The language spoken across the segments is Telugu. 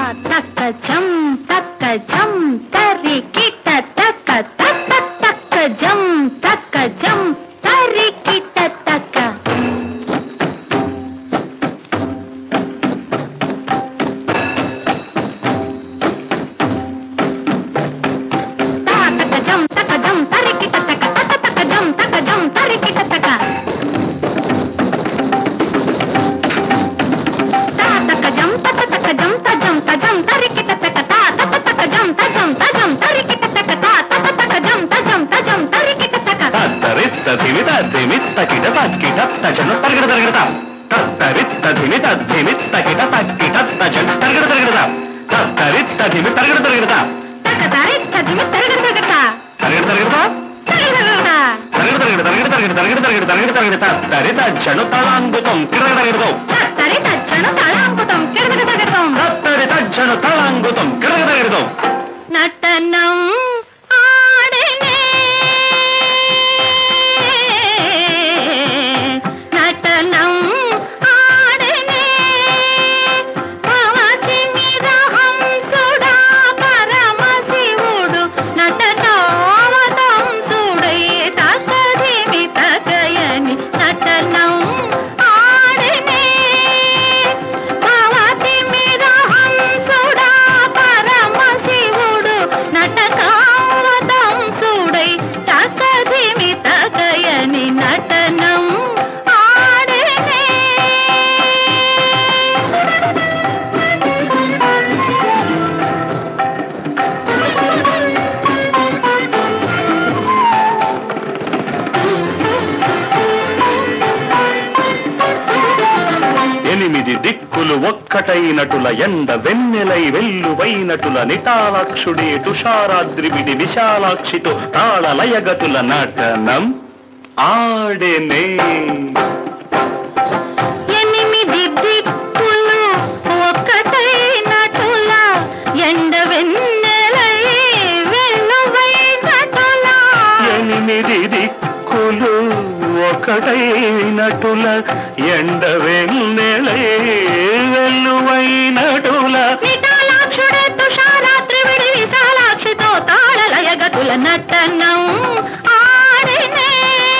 తక్క జం తక్క జం తరికిట తక్క తక్క తక్క జం తక్క జం తరికిట తక్క తక జం తక జం తరికిట తక తక తక జం తక జం తరికిట తక తా తక జం తక తక జం తజం తజం తరికిట తక తా తక తక జం తజం తజం తరికిట తక తా తక తక జం తజం తజం తరికిట తక తత్తరిత్త ధిమిత ధిమిత్త కిట తక్కిట తజను తరగడ తరగడత తత్తరిత్త ధిమిత ధిమిత్త కిట తక్కిట తజను తరగడ తరగడత తత్తరిత్త ధిమి తరగడ తరగడత తక తారి తదిమి తరగడ తరగడ తరగడ తరగడత తరగడ తరగడ తరగడ తరగడ తరగడ తరగడ తరగడ తరగడ తరగడ తరిత జను తలాంగుతం తిరగడ తరగడతావు తరి తచ్చను తళాంకుతం కిరగడ తరగడం తత్తరిత జను తలాంగుతం తిరగడ తరగడతావు నటనం ఆడనే నటనం ఆడనే భవతి మిరహంసుడా పరమశివుడు నటనావతం సుడై తకదిమి తకయని నటనం ఆడనే భవతి మిరహంసుడా పరమశివుడు నటనావతం సుడై తకదిమి తకయని నటనం ఆడనే ఎనిమిది దిక్కులు ఒక్కటైనటుల ఎండ వెన్నెలై వెల్లువైనటుల నిటాలాక్షుడే తుషారాద్రివిడి విశాలాక్షితో తాళ లయగతుల నటనం ఆడెనే ఎనిమిది దిక్కులు ఒక్కటైనటుల ఎండ వెన్నెలై వెల్లువైనటుల ఎనిమిది దిక్కులు ఒకటైనటుల ఎండ వెన్నెలై వెల్లువైనటుల విశాలాక్షుడే తుషారాత్రి విడి విశాలాక్షితో తాళలయగతుల నటనం ఆడినే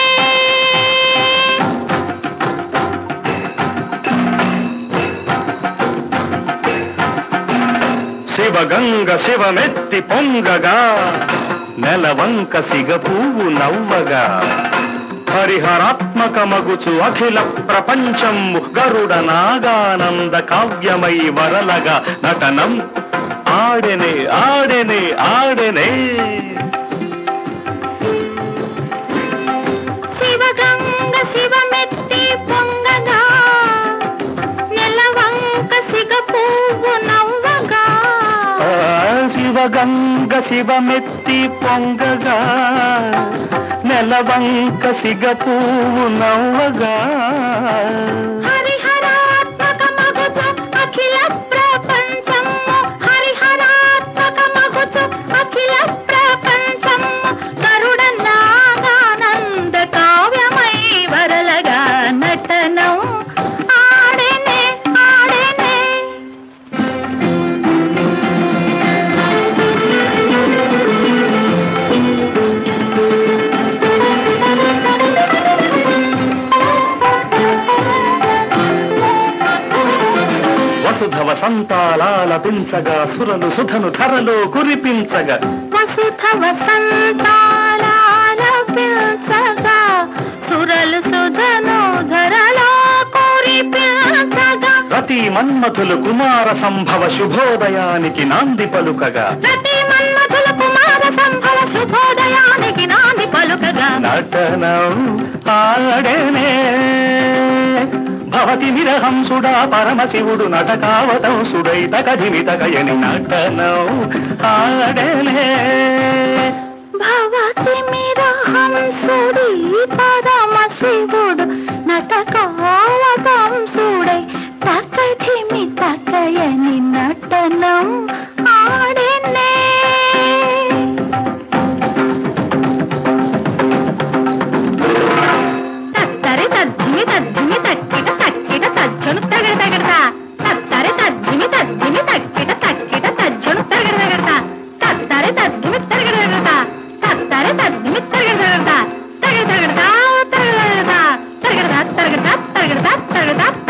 శివగంగ శివమెత్తి పొంగగా నెలవంక సిగ పువ్వు నవ్వగా హరిహరాత్మక మగుచు అఖిల ప్రపంచము గరుడ నాగానంద కావ్యమై వరలగా నటనం ఆడెనే ఆడెనే ఆడెనే శివగంగ శివమెత్తి పొంగగా నెలవంక సిగ పువ్వు నవ్వగా ఆ, శివగంగ శివమెత్తి పొంగగా నెలవంక సిగ పువ్వు నవ్వగా హరిహరాత్మక మగుచు అఖిల ప్రపంచము హరిహరాత్మక మగుచు అఖిల ప్రపంచము కరుణ నాగానంద కావ్యమై వరలగా నటనం ఆడెనే ఆడెనే వసుధవ సంతాలాలపించగా సురలు సుధను ధరలో కురిపించగా వసుధ వసంతాల పిల్చగా సురలు సుధను ధరలో కురిపించగా రతి మన్మథులు కుమార సంభవ శుభోదయానికి నాంది పలుకగా ప్రతి మన్మథుల కుమార సంభవ శుభోదయానికి నాంది పలుకగా నటనం ఆడెనే భవతి విరహంసుడా పరమశివుడు నటకావతం సుడై తకధిమి తకయని నటనం ఆడెనే భవతి మిరహంసుడి పరమ శివుడు నటకావతం సుడై తకధిమి తకయని నటనం ఆడెనే తత్తరి తద్దిమి తద్దిమి తక్కిట తక్కిట తజ్జను తగడ తగడతా తత్తరి తద్దిమి తద్దిమి తక్కిట తక్కిట ధిమి తరగడదా తరగడదా తరగడదా తరగడదా తరగడదా తరగడదా తరగడదా